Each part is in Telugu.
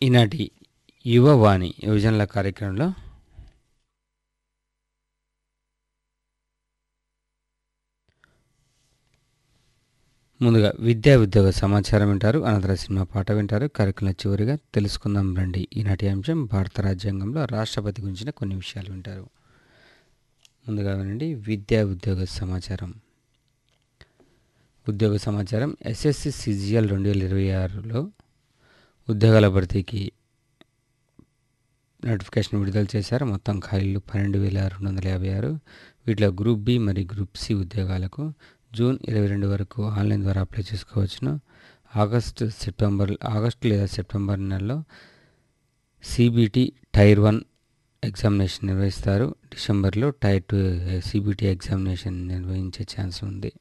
ఈనాటి యువవాణి యువజనుల కార్యక్రమంలో ముందుగా విద్యా ఉద్యోగ సమాచారం వింటారు అనంతరం సినిమా పాట వింటారు కార్యక్రమం చివరిగా తెలుసుకుందాం రండి ఈనాటి అంశం భారత రాజ్యాంగంలో రాష్ట్రపతి గురించిన కొన్ని విషయాలు వింటారు ముందుగా వినండి విద్యా ఉద్యోగ సమాచారం ఉద్యోగ సమాచారం ఎస్ఎస్సి సిజిఎల్ రెండు వేల ఇరవై ఆరులో ఉద్యోగాల భర్తీకి నోటిఫికేషన్ విడుదల చేశారు మొత్తం ఖాళీలు పన్నెండు వేల రెండు వందల యాభై ఆరు వీటిలో గ్రూప్ బి మరియు గ్రూప్ సి ఉద్యోగాలకు జూన్ ఇరవై రెండు వరకు ఆన్లైన్ ద్వారా అప్లై చేసుకోవచ్చును ఆగస్టు సెప్టెంబర్ ఆగస్టు లేదా సెప్టెంబర్ నెలలో సిబిటి టైర్ వన్ ఎగ్జామినేషన్ నిర్వహిస్తారు డిసెంబర్లో టైర్ టూ సిబిటి ఎగ్జామినేషన్ నిర్వహించే ఛాన్స్ ఉంది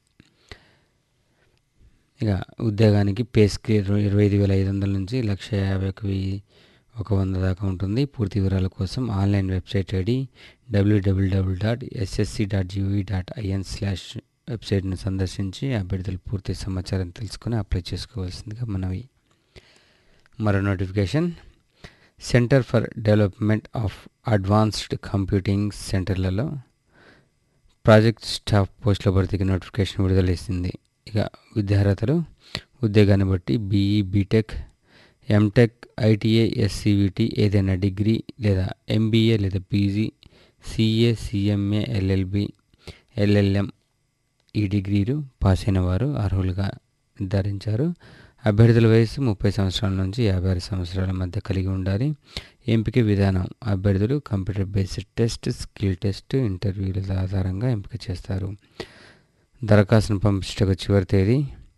ఇక ఉద్యోగానికి పే స్కేల్ ఇరవై ఐదు వేల ఐదు వందల నుంచి లక్ష యాభై ఒక వెయ్యి ఒక వంద దాకా ఉంటుంది పూర్తి వివరాల కోసం online website ID WWW dot SSC dot GV dot IN slash వెబ్సైట్ను సందర్శించి అభ్యర్థులు పూర్తి సమాచారం తెలుసుకొని అప్లై చేసుకోవాల్సిందిగా మనవి మరో notification centre for development of advanced computing సెంటర్లలో ప్రాజెక్ట్ స్టాఫ్ పోస్టుల భర్తీకి నోటిఫికేషన్ విడుదల చేసింది ఇక విద్యార్హతలు ఉద్యోగాన్ని బట్టి BE BTech MTech ITA SCVT ఏదైనా డిగ్రీ లేదా ఎంబీఏ లేదా PG CA CMA LLB LLM ఈ డిగ్రీలు పాస్ అయిన వారు అర్హులుగా నిర్ధారించారు అభ్యర్థుల వయసు ముప్పై సంవత్సరాల నుంచి యాభై ఆరు సంవత్సరాల మధ్య కలిగి ఉండాలి ఎంపిక విధానం అభ్యర్థులు computer based test skill test ఇంటర్వ్యూల ఆధారంగా ఎంపిక చేస్తారు దరఖాస్తును పంపించటకు చివరి తేదీ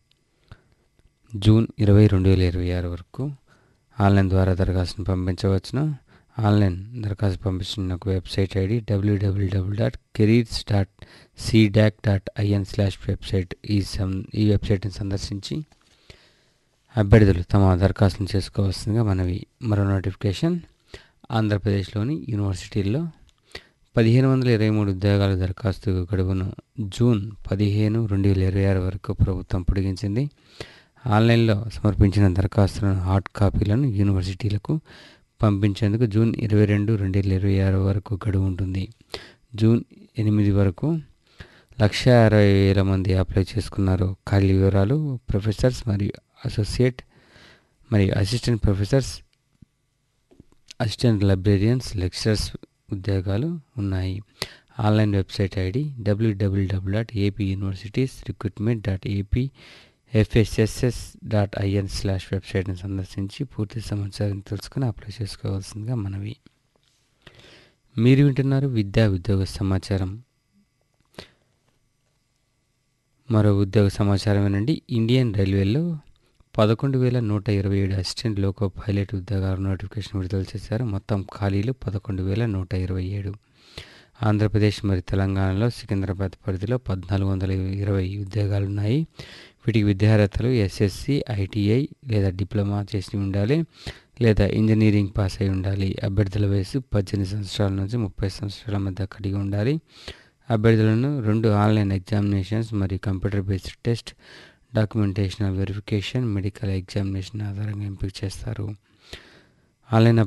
జూన్ ఇరవై రెండు వేల ఇరవై ఆరు వరకు ఆన్లైన్ ద్వారా దరఖాస్తును పంపించవచ్చును ఆన్లైన్ దరఖాస్తు పంపించిన website ID WWW dot careers dot CDAC dot IN slash website ఈ సం ఈ వెబ్సైట్ని సందర్శించి అభ్యర్థులు తమ దరఖాస్తును చేసుకోవాల్సిందిగా మనవి మరో నోటిఫికేషన్ ఆంధ్రప్రదేశ్లోని యూనివర్సిటీల్లో పదిహేను వందల ఇరవై మూడు ఉద్యోగాల దరఖాస్తు గడువును జూన్ పదిహేను రెండు వేల ఇరవై ఆరు వరకు ప్రభుత్వం పొడిగించింది ఆన్లైన్లో సమర్పించిన దరఖాస్తులను హార్డ్ కాపీలను యూనివర్సిటీలకు పంపించేందుకు జూన్ ఇరవై రెండు రెండు వేల ఇరవై ఆరు వరకు గడువు ఉంటుంది జూన్ ఎనిమిది వరకు లక్ష అరవై వేల మంది అప్లై చేసుకున్నారు ఖాళీ వివరాలు ప్రొఫెసర్స్ మరియు అసోసియేట్ మరియు assistant professors assistant librarians lecturers ఉద్యోగాలు ఉన్నాయి online website ID WWW dot AP universities recruitment dot AP FSSS dot IN slash వెబ్సైట్ని సందర్శించి పూర్తి సమాచారం తెలుసుకుని అప్లై చేసుకోవాల్సిందిగా మనవి మీరు వింటున్నారు విద్యా ఉద్యోగ సమాచారం మరో ఉద్యోగ సమాచారం ఏనండి ఇండియన్ రైల్వేలో పదకొండు వేల నూట ఇరవై ఏడు అసిస్టెంట్ లోకో పైలట్ ఉద్యోగాల నోటిఫికేషన్ విడుదల చేశారు మొత్తం ఖాళీలు పదకొండు వేల నూట ఇరవై ఏడు ఆంధ్రప్రదేశ్ మరియు తెలంగాణలో సికింద్రాబాద్ పరిధిలో పద్నాలుగు వందల ఇరవై ఉద్యోగాలు ఉన్నాయి వీటికి విద్యార్హతలు ఎస్ఎస్సి ఐటీఐ లేదా డిప్లొమా చేసి ఉండాలి లేదా ఇంజనీరింగ్ పాస్ అయి ఉండాలి అభ్యర్థుల వయసు పద్దెనిమిది సంవత్సరాల నుంచి ముప్పై సంవత్సరాల మధ్య కలిగి ఉండాలి అభ్యర్థులను రెండు ఆన్లైన్ ఎగ్జామినేషన్స్ మరియు కంప్యూటర్ బేస్డ్ టెస్ట్ డాక్యుమెంటేషనల్ వెరిఫికేషన్ మెడికల్ ఎగ్జామినేషన్ ఆధారంగా ఎంపిక చేస్తారు ఆన్లైన్